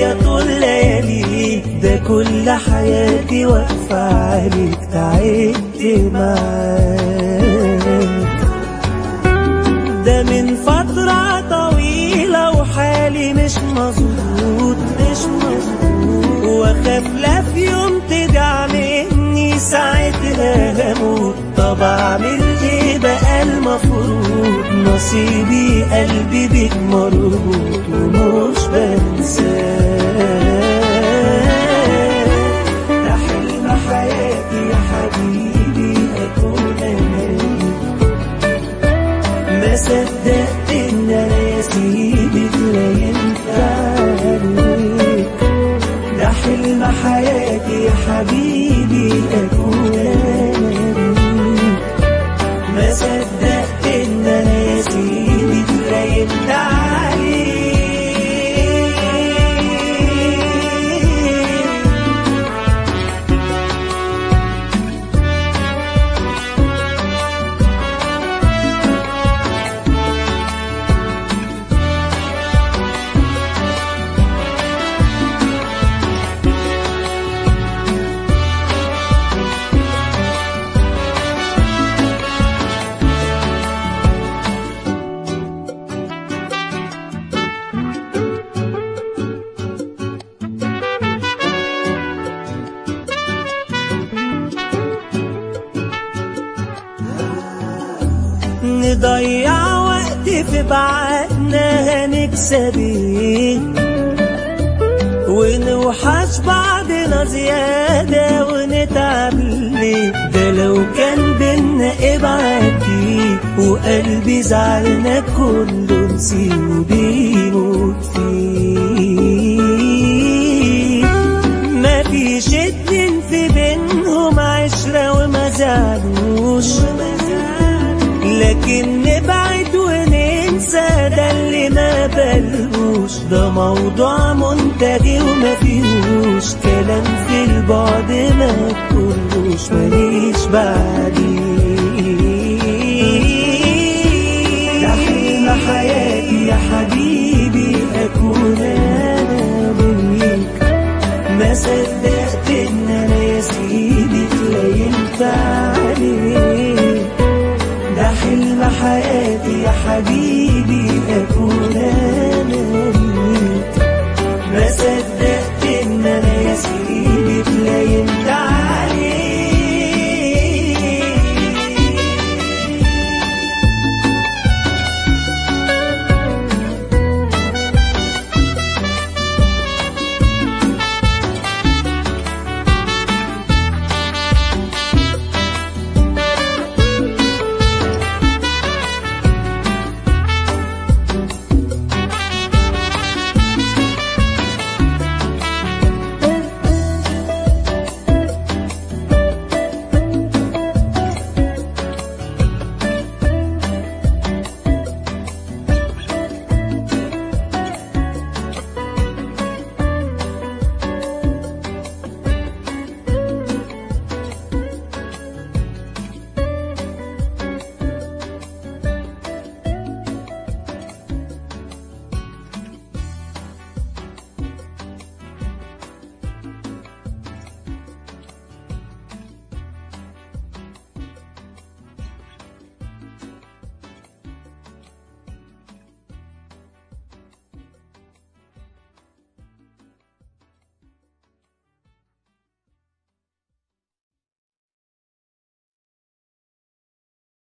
عليا طول ليالي ده كل حياتي واقفة عليك تعبت معاك ده من فترة طويلة وحالي مش مظبوط مش مظبوط واخاف لا في يوم تدع مني ساعتها هموت طب اعمل ايه بقى المفروض نصيبي قلبي بيك مربوط ومش بنساك ده حلم حياتي يا حبيبي اكون انا ما صدقت ان انا يا سيدي لا ينفع عليك ده حلم حياتي يا حبيبي اكون انا بيك ما صدقت ان انا يا سيدي لا ينفع عليك نضيع وقت في بعدنا هنكسب ايه ونوحش بعضنا زيادة ونتعب ليه ده لو كان بينا ابعتي وقلبي زعلنا كله نسيه بيموت فيه مفيش اتنين في بينهم عشرة وما زعلوش لكن نبعد وننسى ده اللي ما بلوش ده موضوع منتهي وما فيهوش كلام في البعد ما كلوش ماليش بعديه ده حلم حياتي يا حبيبي اكون انا بيك ما صدقت